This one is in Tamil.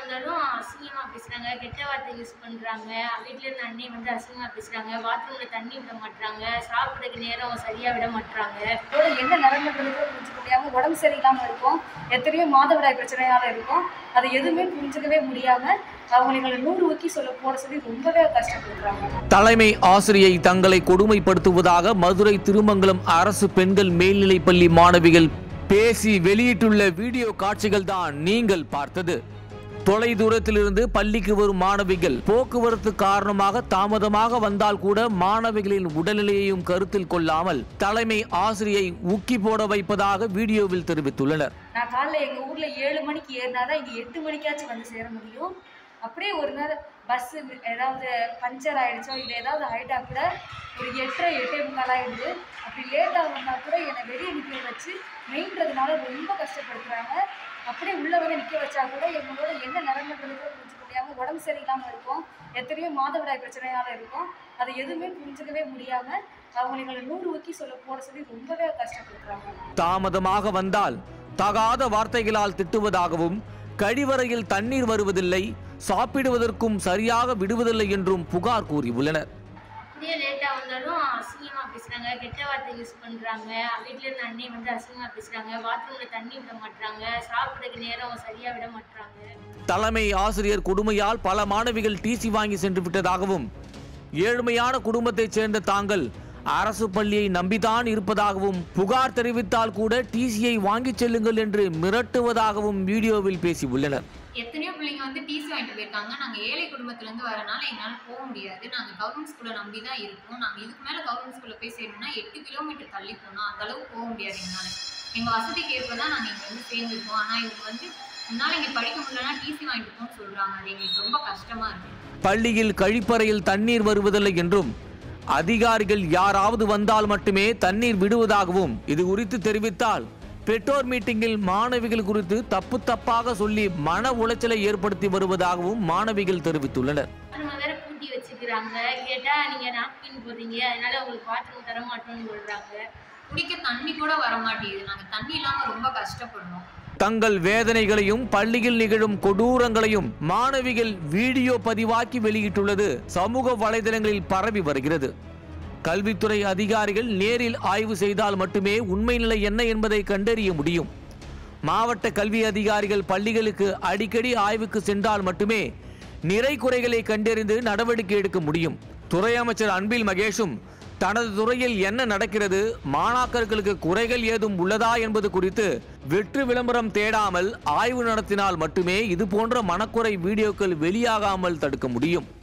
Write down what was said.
வந்தாலும் அசிங்கமாக பேசுகிறாங்க கெட்ட வார்த்தை யூஸ் பண்ணுறாங்க வீட்டில் இருந்த அண்ணி வந்து அசிங்கமாக பேசுகிறாங்க பாத்ரூமில் தண்ணி விட மாட்றாங்க சாப்பிட்றதுக்கு நேரம் சரியாக விட மாட்றாங்க இதோட என்ன நடந்துன்றதுக்கு புரிஞ்சுக்க முடியாம உடம்பு சரியில்லாம இருக்கும் எத்தனையோ மாதவிடாய் பிரச்சனையால இருக்கும் அது எதுவுமே புரிஞ்சுக்கவே முடியாம அவங்களை நூறு ஊக்கி சொல்ல போட சொல்லி ரொம்பவே கஷ்டப்படுறாங்க தலைமை ஆசிரியை தங்களை கொடுமைப்படுத்துவதாக மதுரை திருமங்கலம் அரசு பெண்கள் மேல்நிலைப்பள்ளி மாணவிகள் பேசி வெளியிட்டுள்ள வீடியோ காட்சிகள் தான் நீங்கள் பார்த்தது தொலை தூரத்திலிருந்து பள்ளிக்கு வரும் மாணவிகள் போக்குவரத்து காரணமாக தாமதமாக வந்தால் கூட மாணவிகளின் உடல்நிலையையும் கருத்தில் கொள்ளாமல் தலைமை ஆசிரியை உக்கி போட வைப்பதாக வீடியோவில் தெரிவித்துள்ளனர் நான் காலைல எங்க ஊர்ல ஏழு மணிக்கு ஏறினாதான் இங்க எட்டு மணிக்காச்சும் வந்து சேர முடியும் அப்படியே ஒரு நேரம் பஸ் ஏதாவது பஞ்சர் ஆயிடுச்சோ இல்லை ஏதாவது ஆயிட்டா கூட ஒரு எட்டரை எட்டே முக்கால் ஆயிடுது அப்படி லேட்டாக வந்தா கூட என்னை வெளியே நிற்க வச்சு மெயின்றதுனால ரொம்ப கஷ்டப்படுத்துறாங்க அப்படியே உள்ள வந்து நிற்க வச்சா கூட எங்களோட என்ன நிலைமைன்றது கூட புரிஞ்சுக்க முடியாம உடம்பு சரியில்லாம இருக்கும் எத்தனையோ மாதவிடாய் பிரச்சனையால இருக்கும் அது எதுவுமே புரிஞ்சுக்கவே முடியாம அவங்களை நூறு ஊக்கி சொல்ல போட சொல்லி ரொம்பவே கஷ்டப்படுத்துறாங்க தாமதமாக வந்தால் தகாத வார்த்தைகளால் திட்டுவதாகவும் கழிவறையில் தண்ணீர் வருவதில்லை சாப்பிடுவதற்கும் சரியாக விடுவதில்லை என்றும் புகார் கூறியுள்ளனர் அப்படியே லேட்டாக வந்தாலும் அசிங்கமாக பேசுகிறாங்க கெட்ட வார்த்தை யூஸ் பண்ணுறாங்க வீட்டில் இருந்த அண்ணி வந்து அசிங்கமாக பேசுகிறாங்க பாத்ரூமில் தண்ணி விட மாட்றாங்க சாப்பிட்றதுக்கு நேரம் சரியாக விட மாட்றாங்க தலைமை ஆசிரியர் கொடுமையால் பல மாணவிகள் டிசி வாங்கி சென்று விட்டதாகவும் ஏழ்மையான குடும்பத்தைச் சேர்ந்த தாங்கள் அரசு பள்ளியை நம்பித்தான் இருப்பதாகவும் புகார் தெரிவித்தால் கூட டிசியை வாங்கிச் செல்லுங்கள் என்று மிரட்டுவதாகவும் வீடியோவில் பேசியுள்ளனர் எத்தனையோ பிள்ளைங்க வந்து டிசி வாங்கிட்டு போயிருக்காங்க நாங்கள் ஏழை குடும்பத்துலேருந்து வரனால எங்களால் போக முடியாது நாங்கள் கவர்மெண்ட் ஸ்கூலில் நம்பி தான் இருக்கோம் நாங்கள் இதுக்கு மேலே கவர்மெண்ட் ஸ்கூலில் போய் சேரணும்னா எட்டு கிலோமீட்டர் தள்ளி போனோம் அந்த அளவுக்கு போக முடியாது எங்களால் எங்கள் வசதிக்கு ஏற்ப தான் நாங்கள் இங்கே வந்து சேர்ந்துருக்கோம் ஆனால் இவங்க வந்து உன்னால் இங்கே படிக்க முடியலன்னா டிசி வாங்கிட்டு போன்னு சொல்கிறாங்க அது எங்களுக்கு ரொம்ப கஷ்டமாக இருக்குது பள்ளியில் கழிப்பறையில் தண்ணீர் வருவதில்லை என்றும் அதிகாரிகள் யாராவது வந்தால் மட்டுமே தண்ணீர் விடுவதாகவும் இது குறித்து தெரிவித்தால் பெற்றோர் மீட்டிங்கில் மாணவிகள் குறித்து தப்பு தப்பாக சொல்லி மன உளைச்சலை ஏற்படுத்தி வருவதாகவும் மாணவிகள் தெரிவித்துள்ளனர் பாத்ரூமை வேற பூட்டி வச்சுக்கிறாங்க கேட்டால் நீங்கள் நாப்கின் போடுறீங்க அதனால உங்களுக்கு பாத்ரூம் தர மாட்டோம்னு சொல்கிறாங்க குடிக்க தண்ணி கூட வர மாட்டேங்குது நாங்கள் தண்ணி இல்லாமல் ரொம்ப கஷ்டப்படுறோம் தங்கள் வேதனைகளையும் பள்ளியில் நிகழும் கொடூரங்களையும் மாணவிகள் வீடியோ பதிவாக்கி வெளியிட்டுள்ளது சமூக வலைதளங்களில் பரவி வருகிறது கல்வித்துறை அதிகாரிகள் நேரில் ஆய்வு செய்தால் மட்டுமே உண்மை நிலை என்ன என்பதை கண்டறிய முடியும் மாவட்ட கல்வி அதிகாரிகள் பள்ளிகளுக்கு அடிக்கடி ஆய்வுக்கு சென்றால் மட்டுமே நிறை குறைகளை கண்டறிந்து நடவடிக்கை எடுக்க முடியும் துறை அமைச்சர் அன்பில் மகேஷும் தனது துறையில் என்ன நடக்கிறது மாணாக்கர்களுக்கு குறைகள் ஏதும் உள்ளதா என்பது குறித்து வெற்று விளம்பரம் தேடாமல் ஆய்வு நடத்தினால் மட்டுமே இது போன்ற மனக்குறை வீடியோக்கள் வெளியாகாமல் தடுக்க முடியும்